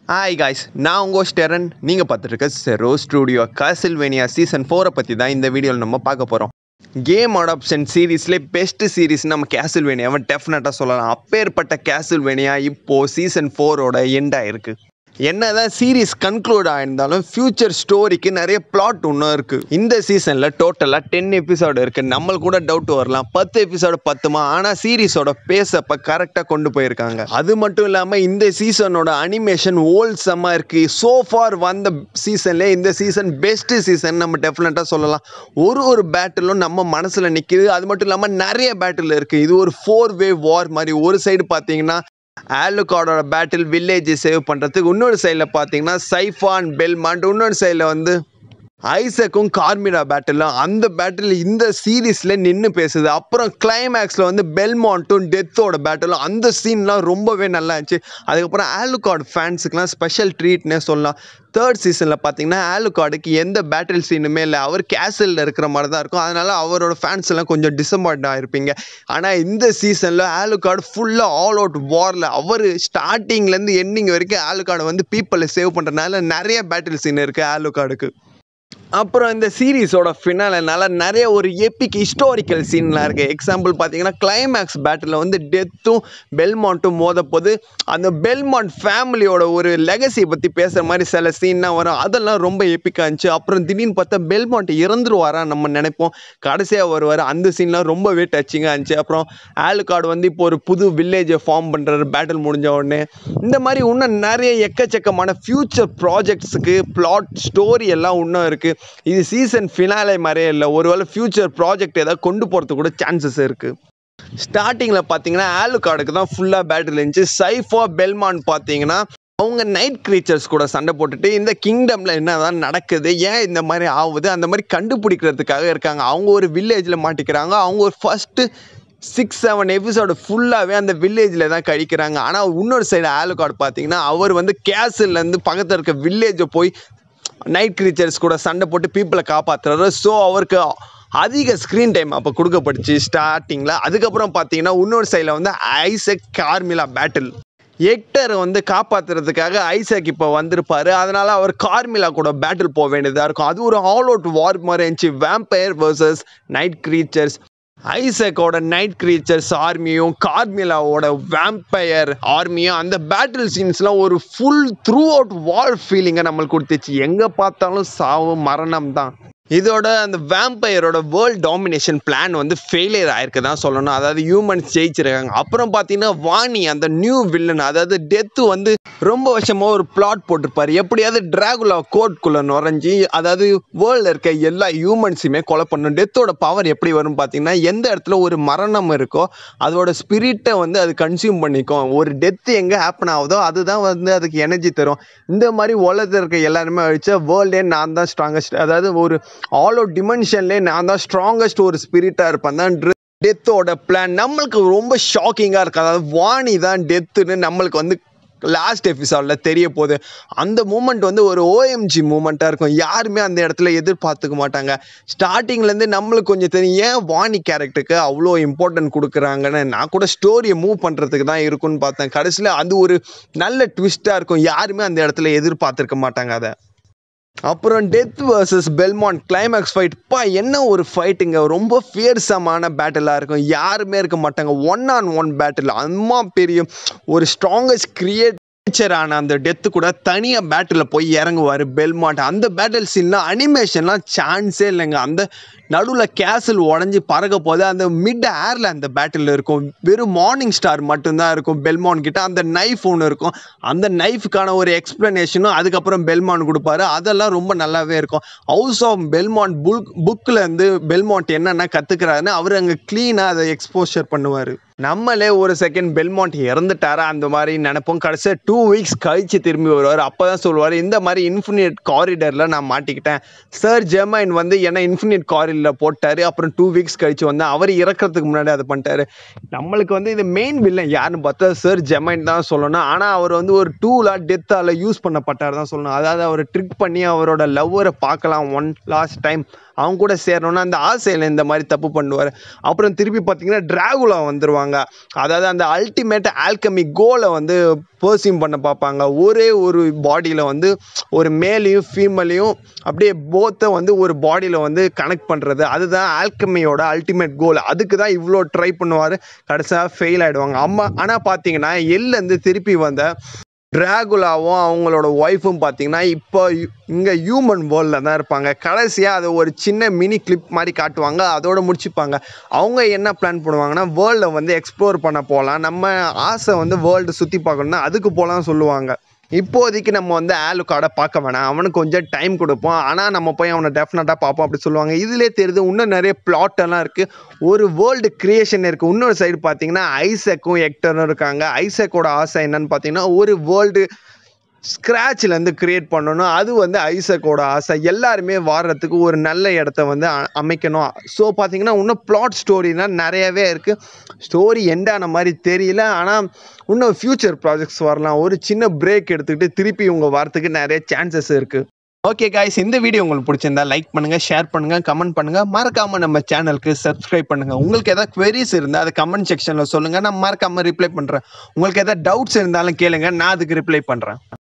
hi guys நான் உங்கள் ஸ்டெரன் நீங்கள் பார்த்துட்டு இருக்க செரோ ஸ்டூடியோ காசில்வேனியா சீசன் ஃபோரை பற்றி தான் இந்த வீடியோவில் நம்ம பார்க்க போகிறோம் கேம் அடாப்ஷன் சீரீஸ்லேயே பெஸ்ட் சீரீஸ் நம்ம கேசில்வேனியாவை டெஃபினட்டாக சொல்லலாம் அப்பேற்பட்ட கேசில்வேனியா இப்போது சீசன் ஃபோரோட எண்ட் ஆயிருக்கு என்னதான் சீரீஸ் கன்க்ளூட் ஆயிருந்தாலும் ஃபியூச்சர் ஸ்டோரிக்கு நிறைய பிளாட் இன்னும் இருக்குது இந்த சீசனில் டோட்டலாக டென் எபிசோடு இருக்குது நம்மளுக்கு கூட டவுட் வரலாம் பத்து எபிசோடு பத்துமா ஆனால் சீரீஸோட பேஸப்போ கரெக்டாக கொண்டு போயிருக்காங்க அது மட்டும் இல்லாமல் இந்த சீசனோட அனிமேஷன் ஹோல்சமாக இருக்குது ஸோ ஃபார் வந்த சீசன்லேயே இந்த சீசன் பெஸ்ட் சீசன் நம்ம டெஃபினட்டாக சொல்லலாம் ஒரு ஒரு பேட்டிலும் நம்ம மனசில் நிற்கிது அது மட்டும் இல்லாமல் நிறைய பேட்டில் இருக்குது இது ஒரு ஃபோர் வே வார் மாதிரி ஒரு சைடு பார்த்தீங்கன்னா ஆலுகாடோட பேட்டில் வில்லேஜ் சேவ் பண்ணுறதுக்கு இன்னொரு சைடில் பார்த்தீங்கன்னா சைஃபான் பெல்மாண்ட் இன்னொரு சைடில் வந்து ஐசக்கும் கார்மிரா பேட்டிலும் அந்த பேட்டில் இந்த சீரீஸில் நின்று பேசுது அப்புறம் கிளைமேக்ஸில் வந்து பெல்மாண்ட்டும் டெத்தோட பேட்டிலும் அந்த சீன்லாம் ரொம்பவே நல்லா இருந்துச்சு அதுக்கப்புறம் ஆலுகார்டு ஃபேன்ஸுக்குலாம் ஸ்பெஷல் ட்ரீட்னே சொல்லலாம் தேர்ட் சீசனில் பார்த்தீங்கன்னா ஆலுகார்டுக்கு எந்த பேட்டில் சீனுமே இல்லை அவர் கேசலில் இருக்கிற மாதிரி தான் இருக்கும் அதனால் அவரோட ஃபேன்ஸ் எல்லாம் கொஞ்சம் டிசப்பாயிண்ட் ஆகிருப்பீங்க ஆனால் இந்த சீசனில் ஆலுகார்டு ஃபுல்லாக ஆல் அவுட் வாரில் அவர் ஸ்டார்டிங்லேருந்து எண்டிங் வரைக்கும் ஆலுகார்டு வந்து பீப்புளை சேவ் பண்ணுறதுனால நிறைய பேட்டில் சீன் இருக்குது ஆலுகார்டுக்கு அப்புறம் இந்த சீரீஸோட ஃபினாலனால நிறைய ஒரு எப்பிக் ஹிஸ்டாரிக்கல் சீன்லாம் இருக்குது எக்ஸாம்பிள் பார்த்தீங்கன்னா கிளைமேக்ஸ் பேட்டில் வந்து டெத்தும் பெல்மாண்ட்டும் மோதப்போது அந்த பெல்மாண்ட் ஃபேமிலியோட ஒரு லெகசியை பற்றி பேசுகிற மாதிரி சில சீன்லாம் வரும் அதெல்லாம் ரொம்ப எப்பிக்காக இருந்துச்சு அப்புறம் திடீர்னு பார்த்தா பெல்மாண்ட் இறந்துருவாரா நம்ம நினைப்போம் கடைசியாக வருவார் அந்த சீன்லாம் ரொம்பவே டச்சிங்காக இருந்துச்சு அப்புறம் ஆலுகார்டு வந்து இப்போ ஒரு புது வில்லேஜை ஃபார்ம் பண்ணுறாரு பேட்டில் முடிஞ்ச உடனே இந்த மாதிரி இன்னும் நிறைய எக்கச்சக்கமான ஃப்யூச்சர் ப்ராஜெக்ட்ஸுக்கு பிளாட் ஸ்டோரி எல்லாம் இன்னும் இருக்குது இது சீசன் ஃபினாலே மாதிரியே இல்லை ஒருவேளை ஃப்யூச்சர் ப்ராஜெக்ட் ஏதாவது கொண்டு போகிறதுக்கு கூட சான்சஸ் இருக்குது ஸ்டார்டிங்கில் பார்த்தீங்கன்னா ஆலுகார்டுக்கு தான் ஃபுல்லாக பேட்டில் இருந்துச்சு சைஃபா பெல்மான் பார்த்தீங்கன்னா அவங்க நைட் க்ரீச்சர்ஸ் கூட சண்டை போட்டுட்டு இந்த கிங்டமில் என்னதான் நடக்குது ஏன் இந்த மாதிரி ஆகுது அந்த மாதிரி கண்டுபிடிக்கிறதுக்காக இருக்காங்க அவங்க ஒரு வில்லேஜில் மாட்டிக்கிறாங்க அவங்க ஒரு ஃபஸ்ட்டு சிக்ஸ் செவன் எபிசோடு ஃபுல்லாகவே அந்த வில்லேஜில் தான் கழிக்கிறாங்க ஆனால் இன்னொரு சைடு ஆலுகார்டு பார்த்தீங்கன்னா அவர் வந்து கேசல்லேருந்து பக்கத்தில் இருக்க வில்லேஜை போய் நைட் க்ரீச்சர்ஸ் கூட சண்டை போட்டு பீப்புளை காப்பாற்றுறாரு ஸோ அவருக்கு அதிக ஸ்க்ரீன் டைம் அப்போ கொடுக்கப்பட்டுச்சு ஸ்டார்டிங்கில் அதுக்கப்புறம் பார்த்தீங்கன்னா இன்னொரு சைடில் வந்து ஐசக் கார்மிலா பேட்டில் எக்டர் வந்து காப்பாற்றுறதுக்காக ஐசக் இப்போ வந்திருப்பார் அதனால் அவர் கார்மிலா கூட பேட்டில் போக வேண்டியதாக இருக்கும் அது ஒரு ஆல் அவுட் வார் மாதிரி இருந்துச்சு வேம்பயர் வர்சஸ் நைட் க்ரீச்சர்ஸ் ஐசக்கோட நைட் க்ரீச்சர்ஸ் ஆர்மியும் கார்மிலாவோட வேம்பயர் ஆர்மியும் அந்த பேட்டில் சீன்ஸ்லாம் ஒரு ஃபுல் த்ரூ அவுட் வார் ஃபீலிங்கை நம்மளுக்கு கொடுத்துச்சு எங்கே பார்த்தாலும் சாவு மரணம் தான் இதோட அந்த வேம்பயரோட வேர்ல்ட் டாமினேஷன் பிளான் வந்து ஃபெயிலியர் ஆயிருக்கு தான் சொல்லணும் அதாவது ஹியூமன்ஸ் ஜெயிச்சிருக்காங்க அப்புறம் பார்த்தீங்கன்னா வாணி அந்த நியூ வில்லன் அதாவது டெத்து வந்து ரொம்ப வருஷமாக ஒரு பிளாட் போட்டிருப்பாரு எப்படியாவது டிராகுலா கோர்ட்குள்ளே நுழைஞ்சி அதாவது வேர்ல்டில் இருக்க எல்லா ஹியூமன்ஸுமே கொலை பண்ணணும் டெத்தோட பவர் எப்படி வரும் பார்த்தீங்கன்னா எந்த இடத்துல ஒரு மரணம் இருக்கோ அதோட ஸ்பிரிட்டை வந்து அது கன்சியூம் பண்ணிக்கும் ஒரு டெத்து எங்கே ஹேப்பன் ஆகுதோ அதுதான் வந்து அதுக்கு எனர்ஜி தரும் இந்த மாதிரி உலகத்தில் இருக்க எல்லாருமே அழிச்சா வேர்ல்டே நான் தான் ஸ்ட்ராங்கஸ்ட் அதாவது ஒரு ஆல் அவுட் டிமென்ஷன்லேயே நான் தான் ஸ்ட்ராங்கஸ்ட் ஒரு ஸ்பிரிட்டாக இருப்பேன் தான் டெத்தோட பிளான் நம்மளுக்கு ரொம்ப ஷாக்கிங்காக இருக்குது அதாவது வாணி தான் டெத்துன்னு நம்மளுக்கு வந்து லாஸ்ட் எபிசோடில் தெரிய போகுது அந்த மூமெண்ட் வந்து ஒரு ஓஎம்ஜி மூமெண்ட்டாக இருக்கும் யாருமே அந்த இடத்துல எதிர்பார்த்துக்க மாட்டாங்க ஸ்டார்டிங்லேருந்து நம்மளுக்கு கொஞ்சம் தெரியும் ஏன் வாணி கேரக்டருக்கு அவ்வளோ இம்பார்ட்டன்ட் கொடுக்குறாங்கன்னு நான் கூட ஸ்டோரியை மூவ் பண்ணுறதுக்கு தான் இருக்குன்னு பார்த்தேன் கடைசியில் அது ஒரு நல்ல ட்விஸ்ட்டாக இருக்கும் யாருமே அந்த இடத்துல எதிர்பார்த்துருக்க மாட்டாங்க அதை அப்புறம் death versus Belmont climax fight பா என்ன ஒரு ஃபைட்டுங்க ரொம்ப ஃபியர்ஸமான பேட்டிலாக இருக்கும் யாருமே இருக்க மாட்டாங்க ஒன் ஆன் ஒன் பேட்டில் அம்மா பெரிய ஒரு ஸ்ட்ராங்கஸ்ட் கிரியேட் ஆன அந்த டெத்து கூட தனியாக பேட்டில் போய் இறங்குவார் பெல்மாண்ட் அந்த பேட்டில் சீன்லாம் அனிமேஷன்லாம் சான்ஸே இல்லைங்க அந்த நடுவில் கேசல் உடஞ்சி பறக்க போது அந்த மிட் ஏரில் அந்த பேட்டில் இருக்கும் வெறும் மார்னிங் ஸ்டார் மட்டும்தான் இருக்கும் பெல்மான் கிட்ட அந்த நைஃப் ஒன்று இருக்கும் அந்த நைஃபுக்கான ஒரு எக்ஸ்ப்ளனேஷனும் அதுக்கப்புறம் பெல்மான் கொடுப்பாரு அதெல்லாம் ரொம்ப நல்லாவே இருக்கும் ஹவுஸ் ஆஃப் பெல்மாண்ட் புக் புக்கில் இருந்து பெல்மாண்ட் என்னென்ன கற்றுக்கிறாருன்னு அவர் அங்கே க்ளீனாக அதை எக்ஸ்போஷர் பண்ணுவார் நம்மளே ஒரு செகண்ட் பெல்மாண்ட் இறந்துட்டாரா அந்த மாதிரி நினைப்போம் கடைசியாக டூ வீக்ஸ் கழிச்சு திரும்பி வருவார் அப்போ தான் சொல்லுவார் இந்த மாதிரி இன்ஃபினிட் காரிடரில் நான் மாட்டிக்கிட்டேன் சார் ஜெமைன் வந்து என்ன இன்ஃபினிட் காரிடரில் போட்டார் அப்புறம் டூ வீக்ஸ் கழிச்சு வந்தேன் அவர் இறக்கிறதுக்கு முன்னாடி அதை பண்ணிட்டாரு நம்மளுக்கு வந்து இது மெயின் வில்லன் யாருன்னு பார்த்தா சார் ஜெமைன் தான் சொல்லணும் ஆனால் அவர் வந்து ஒரு டூலாக டெத்தால் யூஸ் பண்ணப்பட்டார் தான் சொல்லணும் அதாவது அவர் ட்ரிக் பண்ணி அவரோட லவ்வரை பார்க்கலாம் ஒன் லாஸ்ட் டைம் அவங்க கூட சேரணும்னா அந்த ஆசையில் இந்த மாதிரி தப்பு பண்ணுவார் அப்புறம் திருப்பி பார்த்தீங்கன்னா டிராகுலா வந்துருவாங்க அதாவது அந்த அல்டிமேட் ஆல்கமி கோலை வந்து பர்சியூம் பண்ண பார்ப்பாங்க ஒரே ஒரு பாடியில் வந்து ஒரு மேலையும் ஃபீமேலையும் அப்படியே போத்தை வந்து ஒரு பாடியில் வந்து கனெக்ட் பண்ணுறது அதுதான் ஆல்கமியோட அல்டிமேட் கோல் அதுக்கு தான் இவ்வளோ ட்ரை பண்ணுவார் கடைசியாக ஃபெயில் ஆகிடுவாங்க அம்மா ஆனால் பார்த்தீங்கன்னா எல்லேருந்து திருப்பி வந்த டிராகுலாவும் அவங்களோட ஒய்ஃபும் பார்த்தீங்கன்னா இப்போ இங்கே ஹியூமன் வேர்ல்டில் தான் இருப்பாங்க கடைசியாக அதை ஒரு சின்ன மினி கிளிப் மாதிரி காட்டுவாங்க அதோட முடிச்சுப்பாங்க அவங்க என்ன பிளான் பண்ணுவாங்கன்னா வேர்ல்டை வந்து எக்ஸ்ப்ளோர் பண்ண போகலாம் நம்ம ஆசை வந்து வேர்ல்டு சுற்றி பார்க்கணுன்னா அதுக்கு போகலாம் சொல்லுவாங்க இப்போதைக்கு நம்ம வந்து ஆலுக்காடை பார்க்க வேணாம் அவனுக்கு கொஞ்சம் டைம் கொடுப்போம் ஆனால் நம்ம போய் அவனை டெஃபினட்டாக பார்ப்போம் அப்படி சொல்லுவாங்க இதிலே தெரியுது இன்னும் நிறைய பிளாட் எல்லாம் இருக்குது ஒரு வேர்ல்டு கிரியேஷன் இருக்குது இன்னொரு சைடு பார்த்தீங்கன்னா ஐசக்கும் எக்டரும் இருக்காங்க ஐசக்கோட ஆசை என்னன்னு பார்த்தீங்கன்னா ஒரு வேர்ல்டு ஸ்க்ராட்ச்லேருந்து க்ரியேட் பண்ணணும் அது வந்து ஐசக்கோட ஆசை எல்லாருமே வாடுறதுக்கு ஒரு நல்ல இடத்த வந்து அ- அமைக்கணும் ஸோ பார்த்தீங்கன்னா இன்னும் பிளாட் ஸ்டோரிலாம் நிறையவே இருக்குது ஸ்டோரி எண்டான மாதிரி தெரியல ஆனால் இன்னும் ஃப்யூச்சர் ப்ராஜெக்ட்ஸ் வரலாம் ஒரு சின்ன பிரேக் எடுத்துக்கிட்டு திருப்பி இவங்க வரத்துக்கு நிறைய சான்சஸ் இருக்குது ஓகே காய்ஸ் இந்த வீடியோ உங்களுக்கு பிடிச்சிருந்தா லைக் பண்ணுங்கள் ஷேர் பண்ணுங்கள் கமெண்ட் பண்ணுங்கள் மறக்காமல் நம்ம சேனலுக்கு சப்ஸ்கிரைப் பண்ணுங்கள் உங்களுக்கு எதாவது queries இருந்தால் அதை கமெண்ட் செக்ஷனில் சொல்லுங்கள் நான் மறக்காமல் ரிப்ளை பண்ணுறேன் உங்களுக்கு எதாவது டவுட்ஸ் இருந்தாலும் கேளுங்க நான் அதுக்கு ரிப்ளை பண்ணுறேன்